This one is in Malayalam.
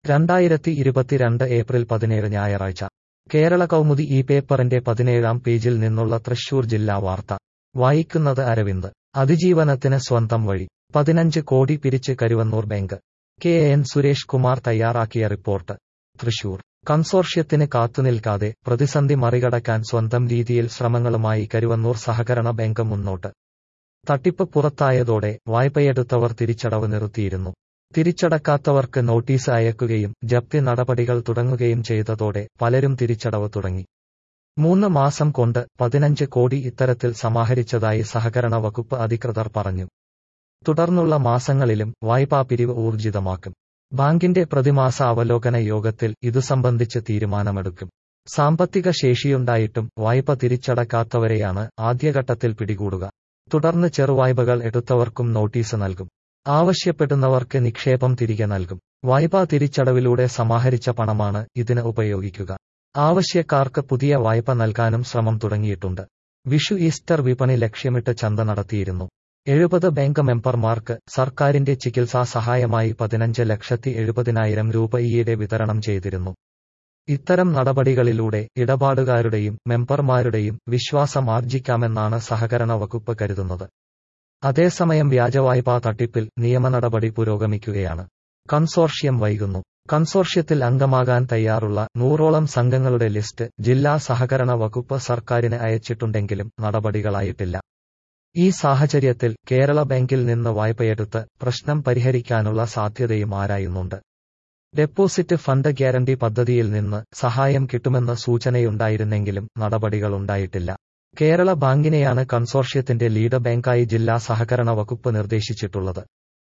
രണ്ടായിരത്തി ഇരുപത്തിരണ്ട് ഏപ്രിൽ പതിനേഴ് ഞായറാഴ്ച കേരള കൗമുദി ഈ പേപ്പറിന്റെ പതിനേഴാം പേജിൽ നിന്നുള്ള തൃശൂർ ജില്ലാ വാർത്ത വായിക്കുന്നത് അരവിന്ദ് അതിജീവനത്തിന് സ്വന്തം വഴി പതിനഞ്ച് കോടി പിരിച്ച് Karuvannur bank K N Suresh Kumar തയ്യാറാക്കിയ റിപ്പോർട്ട് തൃശൂർ കൺസോർഷ്യത്തിന് കാത്തുനിൽക്കാതെ പ്രതിസന്ധി മറികടക്കാൻ സ്വന്തം രീതിയിൽ ശ്രമങ്ങളുമായി കരുവന്നൂർ സഹകരണ ബാങ്ക് മുന്നോട്ട് തട്ടിപ്പ് പുറത്തായതോടെ വായ്പയെടുത്തവർ തിരിച്ചടവ് നിർത്തിയിരുന്നു തിരിച്ചടക്കാത്തവർക്ക് നോട്ടീസ് അയക്കുകയും ജപ്തി നടപടികൾ തുടങ്ങുകയും ചെയ്തതോടെ പലരും തിരിച്ചടവ് തുടങ്ങി മൂന്ന് മാസം കൊണ്ട് പതിനഞ്ച് കോടി ഇത്തരത്തിൽ സമാഹരിച്ചതായി സഹകരണ വകുപ്പ് അധികൃതർ പറഞ്ഞു തുടർന്നുള്ള മാസങ്ങളിലും വായ്പാ പിരിവ് ഊർജിതമാക്കും ബാങ്കിന്റെ പ്രതിമാസ അവലോകന യോഗത്തിൽ ഇതു സംബന്ധിച്ച് തീരുമാനമെടുക്കും സാമ്പത്തിക ശേഷിയുണ്ടായിട്ടും വായ്പ തിരിച്ചടക്കാത്തവരെയാണ് ആദ്യഘട്ടത്തിൽ പിടികൂടുക തുടർന്ന് ചെറുവായ്പകൾ എടുത്തവർക്കും നോട്ടീസ് നൽകും ആവശ്യപ്പെടുന്നവർക്ക് നിക്ഷേപം തിരികെ നൽകും വായ്പാ തിരിച്ചടവിലൂടെ സമാഹരിച്ച പണമാണ് ഇതിന് ഉപയോഗിക്കുക ആവശ്യക്കാർക്ക് പുതിയ വായ്പ നൽകാനും ശ്രമം തുടങ്ങിയിട്ടുണ്ട് വിഷു ഈസ്റ്റർ വിപണി ലക്ഷ്യമിട്ട് ചന്ത നടത്തിയിരുന്നു എഴുപത് ബാങ്ക് മെമ്പർമാർക്ക് സർക്കാരിന്റെ ചികിത്സാ സഹായമായി പതിനഞ്ച് ലക്ഷത്തി എഴുപതിനായിരം രൂപ ഈയിടെ വിതരണം ചെയ്തിരുന്നു ഇത്തരം നടപടികളിലൂടെ ഇടപാടുകാരുടെയും മെമ്പർമാരുടെയും വിശ്വാസം ആർജിക്കാമെന്നാണ് സഹകരണ വകുപ്പ് കരുതുന്നത് അതേസമയം വ്യാജവായ്പാ തട്ടിപ്പിൽ നിയമനടപടി പുരോഗമിക്കുകയാണ് കൺസോർഷ്യം വൈകുന്നു കൺസോർഷ്യത്തിൽ അംഗമാകാൻ തയ്യാറുള്ള നൂറോളം സംഘങ്ങളുടെ ലിസ്റ്റ് ജില്ലാ സഹകരണ വകുപ്പ് സർക്കാരിന് അയച്ചിട്ടുണ്ടെങ്കിലും നടപടികളായിട്ടില്ല ഈ സാഹചര്യത്തിൽ കേരള ബാങ്കിൽ നിന്ന് വായ്പയെടുത്ത് പ്രശ്നം പരിഹരിക്കാനുള്ള സാധ്യതയും ആരായുന്നുണ്ട് ഡെപ്പോസിറ്റ് ഫണ്ട് ഗ്യാരണ്ടി പദ്ധതിയിൽ നിന്ന് സഹായം കിട്ടുമെന്ന സൂചനയുണ്ടായിരുന്നെങ്കിലും നടപടികളുണ്ടായിട്ടില്ല കേരള ബാങ്കിനെയാണ് കൺസോർഷ്യത്തിന്റെ ലീഡ് ബാങ്കായി ജില്ലാ സഹകരണ വകുപ്പ് നിർദ്ദേശിച്ചിട്ടുള്ളത്